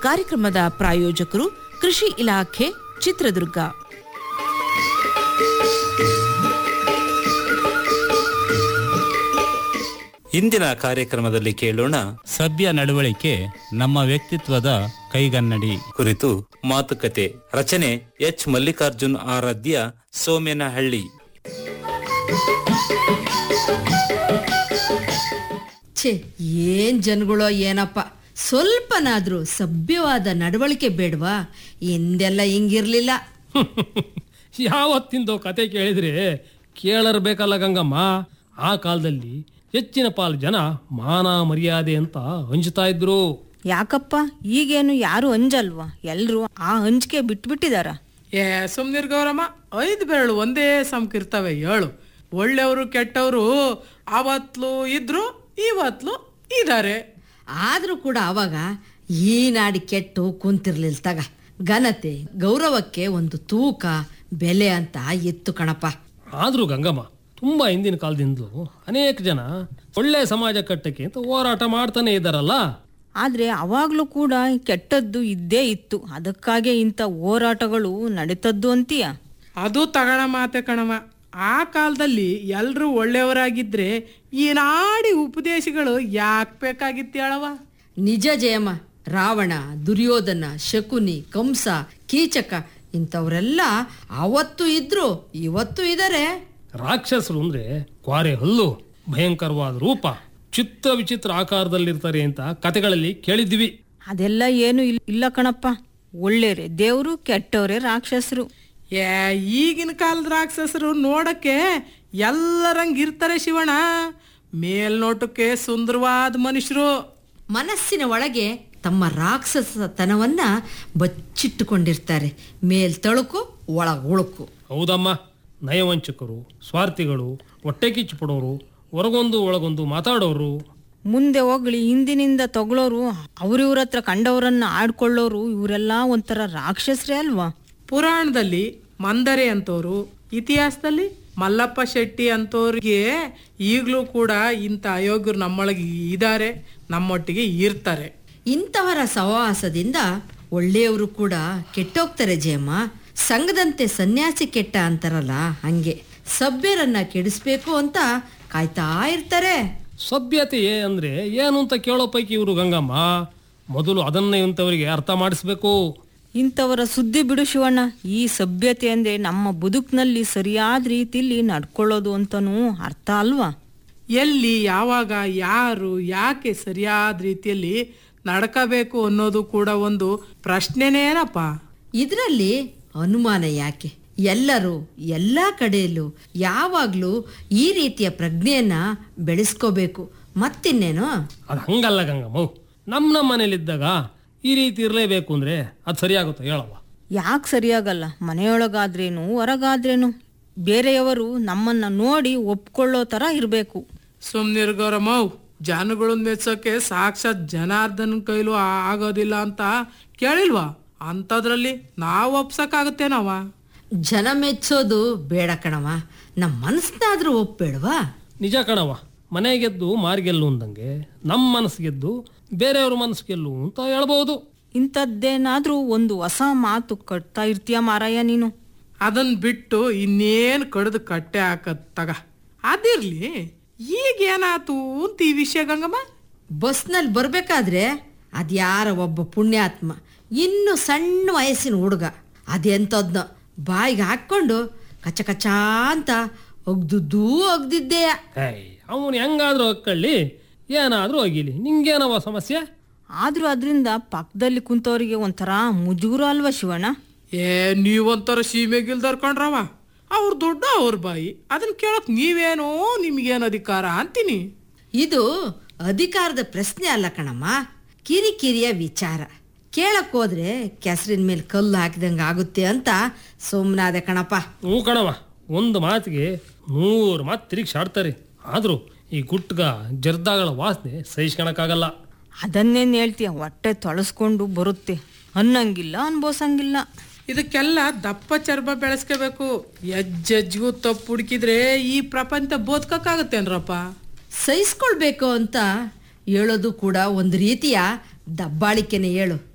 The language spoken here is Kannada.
ಕಾರ್ಯಕ್ರಮದ ಪ್ರಾಯೋಜಕರು ಕೃಷಿ ಇಲಾಖೆ ಚಿತ್ರದುರ್ಗ ಇಂದಿನ ಕಾರ್ಯಕ್ರಮದಲ್ಲಿ ಕೇಳೋಣ ಸಭ್ಯ ನಡವಳಿಕೆ ನಮ್ಮ ವ್ಯಕ್ತಿತ್ವದ ಕೈಗನ್ನಡಿ ಕುರಿತು ಮಾತುಕತೆ ರಚನೆ ಎಚ್ ಮಲ್ಲಿಕಾರ್ಜುನ್ ಆರಾಧ್ಯ ಸೋಮೇನಹಳ್ಳಿ ಛೇ ಏನ್ ಜನಗಳೋ ಏನಪ್ಪ ಸ್ವಲ್ಪನಾದ್ರೂ ಸಭ್ಯವಾದ ನಡವಳಿಕೆ ಬೇಡವಾ ಹಿಂದೆಲ್ಲ ಹಿಂಗಿರ್ಲಿಲ್ಲ ಯಾವತ್ತಿಂದೋ ಕತೆ ಕೇಳಿದ್ರೆ ಕೇಳರ್ಬೇಕಲ್ಲ ಗಂಗಮ್ಮ ಆ ಕಾಲದಲ್ಲಿ ಹೆಚ್ಚಿನ ಪಾಲು ಜನ ಮಾನ ಮರ್ಯಾದೆ ಅಂತ ಹಂಚ್ತಾ ಇದ್ರು ಯಾಕಪ್ಪ ಈಗೇನು ಯಾರು ಅಂಜಲ್ವಾ ಎಲ್ರು ಆ ಹಂಚಿಕೆ ಬಿಟ್ಬಿಟ್ಟಿದಾರ ಏ ಸುಮ್ನಿರ್ ಗೌರಮ್ಮ ಐದು ಬೆರಳು ಒಂದೇ ಸಮಕಿರ್ತವೆ ಏಳು ಒಳ್ಳೆಯವರು ಕೆಟ್ಟವರು ಅವತ್ಲು ಇದ್ರು ಇವತ್ಲು ಇದಾರೆ ಆದ್ರೂ ಕೂಡ ಅವಾಗ ಈ ನಾಡಿ ಕೆಟ್ಟು ಕುಂತಿರ್ಲಿಲ್ಲ ತಗ ಘನತೆ ಗೌರವಕ್ಕೆ ಒಂದು ತೂಕ ಬೆಲೆ ಅಂತ ಇತ್ತು ಕಣಪ್ಪ ಆದ್ರೂ ಗಂಗಮ್ಮ ತುಂಬಾ ಹಿಂದಿನ ಕಾಲದಿಂದಲೂ ಅನೇಕ ಜನ ಒಳ್ಳೆ ಸಮಾಜ ಕಟ್ಟಕ್ಕೆ ಅಂತ ಹೋರಾಟ ಮಾಡ್ತಾನೆ ಇದ್ದಾರಲ್ಲ ಆದ್ರೆ ಅವಾಗ್ಲೂ ಕೂಡ ಕೆಟ್ಟದ್ದು ಇದ್ದೇ ಇತ್ತು ಅದಕ್ಕಾಗೆ ಇಂಥ ಹೋರಾಟಗಳು ನಡೀತದ್ದು ಅಂತೀಯ ಅದು ತಗಣ ಮಾತೆ ಕಣವ ಆ ಕಾಲದಲ್ಲಿ ಎಲ್ರೂ ಒಳ್ಳೆಯವರಾಗಿದ್ರೆ ಈ ನಾಡಿ ಉಪದೇಶಗಳು ಯಾಕೆ ಬೇಕಾಗಿತ್ತು ಹೇಳವ ನಿಜ ಜಯಮ್ಮ ರಾವಣ ದುರ್ಯೋಧನ ಶಕುನಿ ಕಂಸ ಕೀಚಕ ಇಂಥವ್ರೆಲ್ಲ ಅವತ್ತು ಇದ್ರು ಇವತ್ತು ಇದಾರೆ ರಾಕ್ಷಸರು ಅಂದ್ರೆ ಕ್ವಾರೆ ಹಲ್ಲು ಭಯಂಕರವಾದ ರೂಪ ಚಿತ್ರ ವಿಚಿತ್ರ ಆಕಾರದಲ್ಲಿರ್ತಾರೆ ಅಂತ ಕತೆಗಳಲ್ಲಿ ಕೇಳಿದ್ವಿ ಅದೆಲ್ಲ ಏನು ಇಲ್- ಇಲ್ಲ ಕಣಪ್ಪ ಒಳ್ಳೆಯರೆ ದೇವ್ರು ಕೆಟ್ಟವ್ರೆ ರಾಕ್ಷಸರು ಏ ಈಗಿನ ಕಾಲದ ರಾಕ್ಷಸರು ನೋಡಕ್ಕೆ ಎಲ್ಲರಂಗ್ ಇರ್ತಾರೆ ಶಿವಣ್ಣ ಮೇಲ್ನೋಟಕ್ಕೆ ಸುಂದರವಾದ ಮನುಷ್ಯರು ಮನಸ್ಸಿನ ಒಳಗೆ ತಮ್ಮ ರಾಕ್ಷಸತನವನ್ನ ಬಚ್ಚಿಟ್ಟುಕೊಂಡಿರ್ತಾರೆ ಮೇಲ್ ತಳುಕು ಒಳಗ್ ಉಳುಕು ಹೌದಮ್ಮ ನಯವಂಚಕರು ಸ್ವಾರ್ಥಿಗಳು ಹೊಟ್ಟೆ ಕಿಚ್ಚು ಪಡೋರು ಹೊರಗೊಂದು ಒಳಗೊಂದು ಮಾತಾಡೋರು ಮುಂದೆ ಹೋಗ್ಲಿ ಹಿಂದಿನಿಂದ ತಗೊಳ್ಳೋರು ಅವ್ರಿವ್ರ ಹತ್ರ ಕಂಡವರನ್ನ ಆಡ್ಕೊಳ್ಳೋರು ಇವರೆಲ್ಲ ಒಂಥರ ರಾಕ್ಷಸರೇ ಅಲ್ವಾ ಪುರಾಣದಲ್ಲಿ ಮಂದರೆ ಅಂತೋರು ಇತಿಹಾಸದಲ್ಲಿ ಮಲ್ಲಪ್ಪ ಶೆಟ್ಟಿ ಅಂತವ್ರಿಗೆ ಈಗಲೂ ಕೂಡ ಇಂಥ ಅಯೋಗ್ಯರು ನಮ್ಮೊಳಗೆ ಇದ್ದಾರೆ ನಮ್ಮೊಟ್ಟಿಗೆ ಇರ್ತಾರೆ ಇಂಥವರ ಸಹವಾಸದಿಂದ ಒಳ್ಳೆಯವರು ಕೂಡ ಕೆಟ್ಟೋಗ್ತಾರೆ ಜಯಮ್ಮ ಸಂಘದಂತೆ ಸನ್ಯಾಸಿ ಕೆಟ್ಟ ಅಂತಾರಲ್ಲ ಹಂಗೆ ಸಭ್ಯರನ್ನ ಕೆಡಿಸ್ಬೇಕು ಅಂತ ಕಾಯ್ತಾ ಇರ್ತಾರೆ ಸಭ್ಯತೆ ಅಂದ್ರೆ ಏನು ಅಂತ ಕೇಳೋ ಪೈಕಿ ಇವರು ಗಂಗಮ್ಮ ಮೊದಲು ಅದನ್ನೇ ಇಂಥವರಿಗೆ ಅರ್ಥ ಮಾಡಿಸ್ಬೇಕು ಇಂಥವರ ಸುದ್ದಿ ಬಿಡು ಶಿವಣ್ಣ ಈ ಸಭ್ಯತೆ ಅಂದ್ರೆ ನಮ್ಮ ಬದುಕಿನಲ್ಲಿ ಸರಿಯಾದ ರೀತಿಲಿ ನಡ್ಕೊಳ್ಳೋದು ಅಂತನೂ ಅರ್ಥ ಅಲ್ವಾ ಎಲ್ಲಿ ಯಾವಾಗ ಯಾರು ಯಾಕೆ ಸರಿಯಾದ ರೀತಿಯಲ್ಲಿ ನಡ್ಕಬೇಕು ಅನ್ನೋದು ಕೂಡ ಒಂದು ಪ್ರಶ್ನೆನೇನಪ್ಪ ಇದರಲ್ಲಿ ಅನುಮಾನ ಯಾಕೆ ಎಲ್ಲರೂ ಎಲ್ಲ ಕಡೆಯಲ್ಲೂ ಯಾವಾಗಲೂ ಈ ರೀತಿಯ ಪ್ರಜ್ಞೆಯನ್ನ ಬೆಳೆಸ್ಕೋಬೇಕು ಮತ್ತಿನ್ನೇನು ಅದು ಹಂಗಲ್ಲ ಗಂಗಮ್ಮ ನಮ್ಮ ನಮ್ಮ ಮನೇಲಿದ್ದಾಗ ಈ ರೀತಿ ಇರಲೇಬೇಕು ಅಂದ್ರೆ ಅದು ಸರಿಯಾಗುತ್ತಾ ಹೇಳವ್ವ ಯಾಕೆ ಸರಿಯಾಗಲ್ಲ ಮನೆಯೊಳಗಾದ್ರೇನು ಹೊರಗಾದ್ರೇನು ಬೇರೆಯವರು ನಮ್ಮನ್ನ ನೋಡಿ ಒಪ್ಕೊಳ್ಳೋ ಥರ ಇರಬೇಕು ಸುಮ್ನಿರ್ಗೌರಮ್ಮವ್ ಜನಗಳನ್ನ ಮೆಚ್ಚೋಕೆ ಸಾಕ್ಷಾತ್ ಜನಾರ್ದನ್ ಕೈಲೂ ಆಗೋದಿಲ್ಲ ಅಂತ ಕೇಳಿಲ್ವಾ ಅಂಥದ್ರಲ್ಲಿ ನಾವು ಒಪ್ಸಕ್ಕಾಗತ್ತೇನವ ಜನ ಮೆಚ್ಚೋದು ಬೇಡ ಕಣವ ನಮ್ಮ ಮನಸ್ನಾದ್ರೂ ಒಪ್ಪಬೇಡವಾ ನಿಜ ಕಣವ ಮನೆ ಗೆದ್ದು ಮಾರ್ಗೆಲ್ಲು ಅಂದಂಗೆ ನಮ್ಮ ಮನಸ್ಸು ಗೆದ್ದು ಬೇರೆಯವ್ರ ಮನಸ್ಸು ಗೆಲ್ಲು ಅಂತ ಹೇಳ್ಬೋದು ಇಂಥದ್ದೇನಾದ್ರೂ ಒಂದು ಹೊಸ ಮಾತು ಕಟ್ತಾ ಇರ್ತೀಯ ಮಾರಾಯ ನೀನು ಅದನ್ ಬಿಟ್ಟು ಇನ್ನೇನು ಕಡ್ದು ಕಟ್ಟೆ ಹಾಕತ್ ತಗ ಅದಿರ್ಲಿ ಈಗ ಏನಾತು ಅಂತ ಈ ವಿಷಯ ಗಂಗಮ್ಮ ಬಸ್ನಲ್ಲಿ ಬರಬೇಕಾದ್ರೆ ಅದ್ಯಾರ ಒಬ್ಬ ಪುಣ್ಯಾತ್ಮ ಇನ್ನು ಸಣ್ಣ ವಯಸ್ಸಿನ ಹುಡುಗ ಅದೆಂಥದ್ನ ಬಾಯಿಗೆ ಹಾಕ್ಕೊಂಡು ಕಚ ಕಚ ಅಂತ ಒಗ್ದುದ್ದೂ ಒಗ್ದಿದ್ದೆ ಏಯ್ ಅವನು ಹೆಂಗಾದ್ರೂ ಹೊಕ್ಕಳ್ಳಿ ಏನಾದ್ರೂ ಹೋಗಿಲಿ ನಿಂಗೇನವ ಸಮಸ್ಯೆ ಆದ್ರೂ ಅದರಿಂದ ಪಕ್ಕದಲ್ಲಿ ಕುಂತವರಿಗೆ ಒಂಥರ ಮುಜುಗುರ ಅಲ್ವಾ ಶಿವಣ್ಣ ಏ ನೀವೊಂಥರ ಸೀಮೆಗಿಲ್ದರ್ಕೊಂಡ್ರವ ಅವ್ರ ದುಡ್ಡು ಅವ್ರ ಬಾಯಿ ಅದನ್ನ ಕೇಳಕ್ ನೀವೇನೋ ನಿಮ್ಗೇನು ಅಧಿಕಾರ ಅಂತೀನಿ ಇದು ಅಧಿಕಾರದ ಪ್ರಶ್ನೆ ಅಲ್ಲ ಕಣಮ್ಮ ಕಿರಿಕಿರಿಯ ವಿಚಾರ ಕೇಳಕ್ ಹೋದ್ರೆ ಕೆಸರಿನ ಮೇಲೆ ಕಲ್ಲು ಹಾಕಿದಂಗೆ ಆಗುತ್ತೆ ಅಂತ ಸುಮ್ಮನಾದೆ ಕಣಪ್ಪ ಹ್ಞೂ ಕಣವ ಒಂದು ಮಾತಿಗೆ ನೂರು ಮಾತು ತಿರುಗಿ ಆಡ್ತಾರೆ ಆದರೂ ಈ ಗುಟ್ಗ ಜರ್ದಾಗಳ ವಾಸನೆ ಸಹಿಸ್ಕೊಳಕ್ಕಾಗಲ್ಲ ಅದನ್ನೇನು ಹೇಳ್ತೀಯ ಹೊಟ್ಟೆ ತೊಳಸ್ಕೊಂಡು ಬರುತ್ತೆ ಅನ್ನಂಗಿಲ್ಲ ಅನ್ಬೋಸಂಗಿಲ್ಲ ಇದಕ್ಕೆಲ್ಲ ದಪ್ಪ ಚರ್ಮ ಬೆಳೆಸ್ಕೋಬೇಕು ಎಜ್ಜೆಜ್ಗೂ ತಪ್ಪು ಹುಡುಕಿದ್ರೆ ಈ ಪ್ರಪಂಚ ಬದುಕಕ್ಕಾಗತ್ತೇನ್ರಪ್ಪ ಸಹಿಸ್ಕೊಳ್ಬೇಕು ಅಂತ ಹೇಳೋದು ಕೂಡ ಒಂದು ರೀತಿಯ ದಬ್ಬಾಳಿಕೆನೆ ಹೇಳು